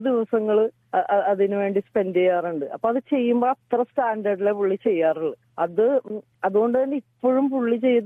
ദിവസങ്ങൾ അതിനു വേണ്ടി സ്പെൻഡ് ചെയ്യാറുണ്ട് അപ്പൊ അത് ചെയ്യുമ്പോൾ അത്ര സ്റ്റാൻഡേർഡിലെ പുള്ളി ചെയ്യാറുള്ളൂ അത് ഉം അതുകൊണ്ട് തന്നെ ഇപ്പോഴും പുള്ളി ചെയ്ത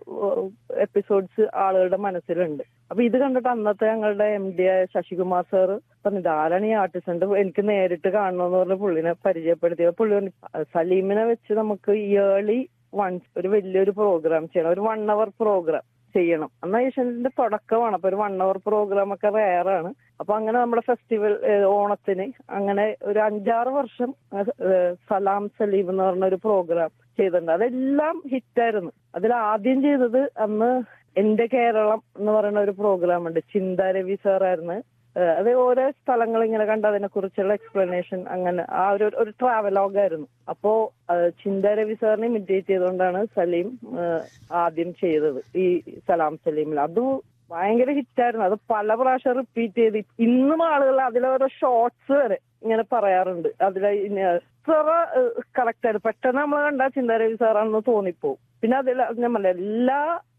എപ്പിസോഡ്സ് ആളുകളുടെ മനസ്സിലുണ്ട് അപ്പൊ ഇത് കണ്ടിട്ട് അന്നത്തെ ഞങ്ങളുടെ എം ഡി ആയ ശശികുമാർ സാർ പറഞ്ഞു ആരാണ് ഈ ആർട്ടിസ്റ്റ് എനിക്ക് നേരിട്ട് കാണണമെന്ന് പറഞ്ഞ് പുള്ളിനെ പരിചയപ്പെടുത്തിയത് പുള്ളി പറഞ്ഞു സലീമിനെ വെച്ച് നമുക്ക് ഇയേർലി വൺസ് ഒരു വലിയൊരു പ്രോഗ്രാം ചെയ്യണം ഒരു വൺ അവർ പ്രോഗ്രാം ചെയ്യണം എന്നാൽ ഏഷ്യന്റെ തുടക്കമാണ് അപ്പൊ ഒരു വൺ അവർ പ്രോഗ്രാം ഒക്കെ റയറാണ് അപ്പൊ അങ്ങനെ നമ്മുടെ ഫെസ്റ്റിവൽ ഓണത്തിന് അങ്ങനെ ഒരു അഞ്ചാറ് വർഷം ഏഹ്, സലാം സലീം എന്ന് പറഞ്ഞ ഒരു പ്രോഗ്രാം ചെയ്തിട്ടുണ്ട് അതെല്ലാം ഹിറ്റായിരുന്നു അതിൽ ആദ്യം ചെയ്തത് അന്ന് എന്റെ കേരളം എന്ന് പറയുന്ന ഒരു പ്രോഗ്രാം ഉണ്ട് ചിന്ത രവി സാറായിരുന്നു ഏഹ് അത് ഓരോ സ്ഥലങ്ങൾ ഇങ്ങനെ കണ്ട് അതിനെ കുറിച്ചുള്ള എക്സ്പ്ലനേഷൻ അങ്ങനെ ആ ഒരു ഒരു ട്രാവലോഗായിരുന്നു അപ്പോ ഏഹ് ചിന്ത രവി സാറിനെ ഇമിറ്റേറ്റ് ചെയ്തുകൊണ്ടാണ് സലീം ഏഹ് ആദ്യം ചെയ്തത് ഈ സലാം സലീമിൽ അത് ഭയങ്കര ഹിറ്റായിരുന്നു അത് പല പ്രാവശ്യം റിപ്പീറ്റ് ചെയ്ത് ഇന്നും ആളുകൾ അതിലോരോ ഷോർട്സ് വരെ ഇങ്ങനെ പറയാറുണ്ട് അതിലെ ഇത്ര കറക്റ്റ് ആയിരുന്നു പെട്ടെന്ന് നമ്മൾ കണ്ടാൽ ചിന്ത രവി സാറാണെന്ന് തോന്നിപ്പോവും പിന്നെ അതിൽ ഞാൻ പറഞ്ഞ എല്ലാ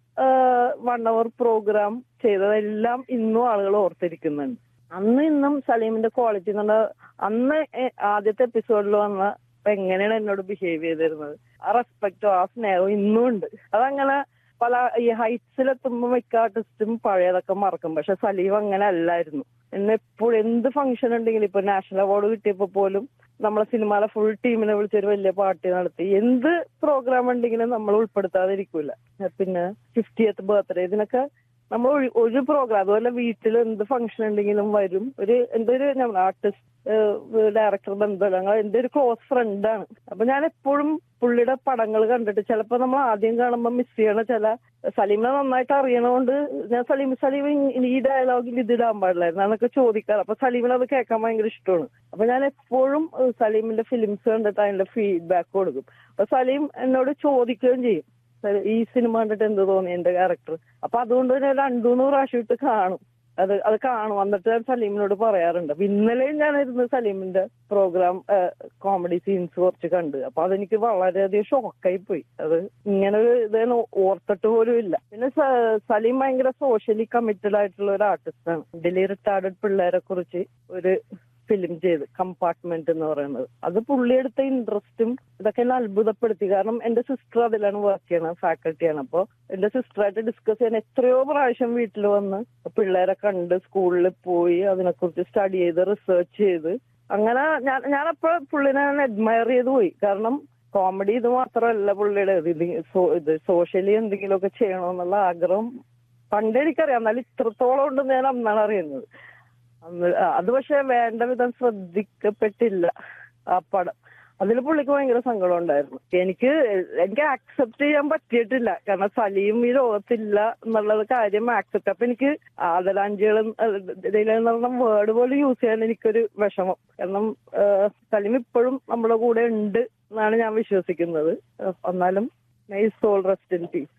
വൺ അവർ പ്രോഗ്രാം ചെയ്തതെല്ലാം ഇന്നും ആളുകൾ ഓർത്തിരിക്കുന്നുണ്ട് അന്ന് ഇന്നും സലീമിന്റെ ക്വാളിറ്റി എന്ന് പറഞ്ഞാൽ അന്ന് എ- ആദ്യത്തെ എപ്പിസോഡിൽ വന്ന അപ്പൊ എങ്ങനെയാണ് എന്നോട് ബിഹേവ് ചെയ്തിരുന്നത് ആ റെസ്പെക്റ്റോ ആ സ്നേഹവും ഇന്നും ഉണ്ട് അതങ്ങനെ പല ഈ ഹൈറ്റ്സിലെത്തുമ്പോൾ മിക്ക ആർട്ടിസ്റ്റും പഴയതൊക്കെ മറക്കും പക്ഷെ സലീം അങ്ങനെ അല്ലായിരുന്നു എന്നെ എപ്പോഴും എന്ത് ഫംഗ്ഷൻ ഉണ്ടെങ്കിലും ഇപ്പൊ നാഷണൽ അവാർഡ് കിട്ടിയപ്പോ പോലും നമ്മളെ സിനിമയിലെ ഫുൾ ടീമിനെ വിളിച്ചൊരു വലിയ പാർട്ടി നടത്തി എന്ത് പ്രോഗ്രാം ഉണ്ടെങ്കിലും നമ്മൾ ഉൾപ്പെടുത്താതിരിക്കൂല പിന്നെ ഫിഫ്റ്റിയത്ത് ബർത്ത്ഡേ ഇതിനൊക്കെ നമ്മൾ ഒരു- ഒരു പ്രോഗ്രാം അതുപോലെ വീട്ടിൽ എന്ത് ഫംഗ്ഷൻ ഉണ്ടെങ്കിലും വരും ഒരു എന്തൊരു നമ്മൾ ആർട്ടിസ്റ്റ് ഡയറക്ടർ ബന്ധമല്ല ഞങ്ങൾ എന്റെ ഒരു ക്ലോസ് ഫ്രണ്ടാണ് അപ്പൊ ഞാൻ എപ്പോഴും പുള്ളിയുടെ പടങ്ങൾ കണ്ടിട്ട് ചിലപ്പോ നമ്മൾ ആദ്യം കാണുമ്പോൾ മിസ് ചെയ്യണ ചില സലീമിനെ നന്നായിട്ട് അറിയണോണ്ട് ഞാൻ സലീം സലീം ഇ- ഈ ഡയലോഗിൽ ഇത് ഇടാൻ പാടില്ലായിരുന്നു എന്നൊക്കെ ചോദിക്കാറ് അപ്പൊ സലീമിന് അത് കേൾക്കാൻ ഭയങ്കര ഇഷ്ടമാണ് അപ്പൊ ഞാൻ എപ്പോഴും ഏഹ്, സലീമിന്റെ ഫിലിംസ് കണ്ടിട്ട് അതിന്റെ ഫീഡ്ബാക്ക് കൊടുക്കും അപ്പൊ സലീം എന്നോട് ചോദിക്കുകയും ചെയ്യും "സലീം, ഈ സിനിമ കണ്ടിട്ട് എന്ത് തോന്നി എന്റെ ക്യാരക്ടർ അപ്പൊ അതുകൊണ്ട് തന്നെ രണ്ടു മൂന്ന് പ്രാവശ്യം ഇട്ട് കാണും അത് അത് കാണും വന്നിട്ട് ഞാൻ സലീമിനോട് പറയാറുണ്ട് അപ്പൊ ഇന്നലെയും ഞാനിരുന്ന് സലീമിന്റെ പ്രോഗ്രാം കോമഡി സീൻസ് കുറച്ച് കണ്ട് അപ്പൊ അതെനിക്ക് വളരെയധികം ഷോക്കായി പോയി അത് ഇങ്ങനെ ഒരു ഇത് ഞാൻ ഓർത്തിട്ട് പോലും ഇല്ല പിന്നെ സ- സലീം ഭയങ്കര സോഷ്യലി കമ്മിറ്റഡ് ആയിട്ടുള്ള ഒരു ആർട്ടിസ്റ്റാണ് ഇന്ത്യയിലെ റിട്ടയർഡ് പിള്ളേരെ കുറിച്ച് ഒരു ഫിലിം ചെയ്ത് കമ്പാർട്ട്മെന്റ് എന്ന് പറയുന്നത് അത് പുള്ളിയെടുത്ത ഇൻട്രസ്റ്റും ഇതൊക്കെ എന്നെ അത്ഭുതപ്പെടുത്തി കാരണം എന്റെ സിസ്റ്റർ അതിലാണ് വർക്ക് ചെയ്യണത് ഫാക്കൽറ്റിയാണ് അപ്പൊ എന്റെ സിസ്റ്ററായിട്ട് ഡിസ്കസ് ചെയ്യാൻ എത്രയോ പ്രാവശ്യം വീട്ടിൽ വന്ന് പിള്ളേരെ കണ്ട് സ്കൂളിൽ പോയി അതിനെക്കുറിച്ച് സ്റ്റഡി ചെയ്ത് റിസർച്ച് ചെയ്ത് അങ്ങനെ ഞാൻ ഞാനപ്പോ പുള്ളിനെ അഡ്മയർ ചെയ്ത് പോയി കാരണം കോമഡി ഇത് മാത്രമല്ല പുള്ളിയുടെ ഇത് ഇത് സോ- ഇത് സോഷ്യലി എന്തെങ്കിലുമൊക്കെ ചെയ്യണമെന്നുള്ള ആഗ്രഹം പണ്ടേ എനിക്കറിയാം എന്നാലും ഇത്രത്തോളം ഉണ്ടെന്ന് ഞാൻ അന്നാണ് അറിയുന്നത് അന്ന് അത് പക്ഷെ വേണ്ട വിധം ശ്രദ്ധിക്കപ്പെട്ടില്ല ആ പടം അതിൽ പുള്ളിക്ക് ഭയങ്കര സങ്കടം ഉണ്ടായിരുന്നു എനിക്ക് എനിക്ക് ആക്സെപ്റ്റ് ചെയ്യാൻ പറ്റിയിട്ടില്ല കാരണം സലീം ഈ ലോകത്തില്ല എന്നുള്ളത് കാര്യം ആക്സെപ്റ്റ് അപ്പൊ എനിക്ക് ആദരാഞ്ജലികളും ഇതിലെന്ന് പറഞ്ഞ വേർഡ് പോലും യൂസ് ചെയ്യാൻ എനിക്കൊരു വിഷമം കാരണം ഏഹ്, സലീം ഇപ്പോഴും നമ്മുടെ കൂടെ ഉണ്ട് എന്നാണ് ഞാൻ വിശ്വസിക്കുന്നത് ഏഹ്, എന്നാലും നൈ soul rest in peace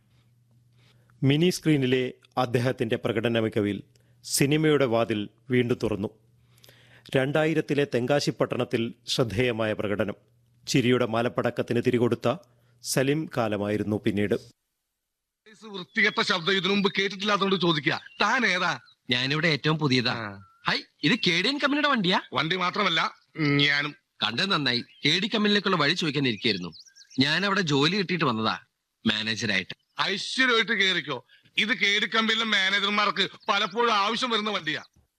mini സ്ക്രീനിലെ അദ്ദേഹത്തിന്റെ പ്രകടന മികവിൽ സിനിമയുടെ വാതിൽ വീണ്ടും തുറന്നു രണ്ടായിരത്തിലെ തെങ്കാശി പട്ടണത്തിൽ ശ്രദ്ധേയമായ പ്രകടനം ചിരിയുടെ മാലപ്പടക്കത്തിന് തിരികൊടുത്ത സലിം കാലമായിരുന്നു പിന്നീട് വയസ്സ് വൃത്തികെട്ട ശബ്ദം ഇതിനു മുമ്പ് കേട്ടിട്ടില്ലാത്തോണ്ട് ചോദിക്കുക താൻ ഏതാ ഞാനിവിടെ ഏറ്റവും പുതിയതാ ഹൈ ഇത് കേടിയൻ കമ്പനിയുടെ വണ്ടിയാ വണ്ടി മാത്രമല്ല ഞാനും കണ്ടത് നന്നായി കേടി കമ്പനിയിലേക്കുള്ള വഴി ചോദിക്കാൻ ഇരിക്കായിരുന്നു ഞാൻ അവിടെ ജോലി കിട്ടിയിട്ട് വന്നതാ മാനേജരായിട്ട് ഐശ്വര്യമായിട്ട് കേറിക്കോ ഇത് കേടിക്കമ്പിലെ മാനേജർമാർക്ക് പലപ്പോഴും ആവശ്യം വരുന്ന വണ്ടിയാ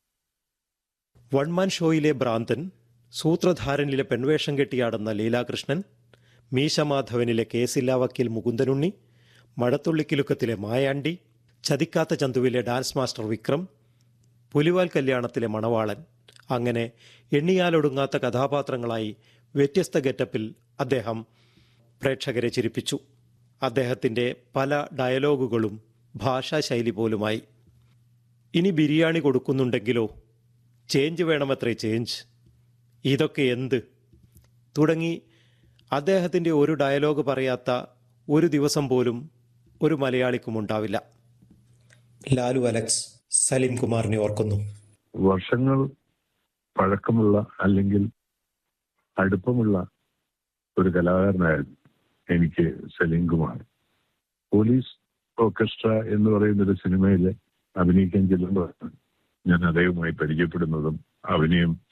വൺമാൻ ഷോയിലെ ഭ്രാന്തൻ സൂത്രധാരനിലെ പെൺവേഷം കെട്ടിയാടുന്ന ലീലാകൃഷ്ണൻ മീശമാധവനിലെ കേസില്ലാ വക്കീൽ മുകുന്ദനുണ്ണി മഴത്തുള്ളിക്കിലുക്കത്തിലെ മായാണ്ടി ചതിക്കാത്ത ചന്തുവിലെ ഡാൻസ് മാസ്റ്റർ വിക്രം പുലിവാൽ കല്യാണത്തിലെ മണവാളൻ അങ്ങനെ എണ്ണിയാലൊടുങ്ങാത്ത കഥാപാത്രങ്ങളായി വ്യത്യസ്ത ഗെറ്റപ്പിൽ അദ്ദേഹം പ്രേക്ഷകരെ ചിരിപ്പിച്ചു അദ്ദേഹത്തിൻ്റെ പല ഡയലോഗുകളും ഭാഷാശൈലി പോലുമായി ഇനി ബിരിയാണി കൊടുക്കുന്നുണ്ടെങ്കിലോ ചേഞ്ച് വേണമത്രേ ചേഞ്ച് ഇതൊക്കെ എന്ത് തുടങ്ങി അദ്ദേഹത്തിൻ്റെ ഒരു ഡയലോഗ് പറയാത്ത ഒരു ദിവസം പോലും ഒരു മലയാളിക്കും ഉണ്ടാവില്ല ലാലു അലക്സ് സലീം കുമാറിനെ ഓർക്കുന്നു വർഷങ്ങൾ പഴക്കമുള്ള അല്ലെങ്കിൽ അടുപ്പമുള്ള ഒരു കലാകാരനായിരുന്നു എനിക്ക് സലീം കുമാർ പോലീസ് ഓർക്കസ്ട്ര എന്ന് പറയുന്ന ഒരു സിനിമയിൽ അഭിനയിക്കാൻ ചെല്ലുമ്പോൾ ഞാൻ അദ്ദേഹവുമായി പരിചയപ്പെടുന്നതും അഭിനയം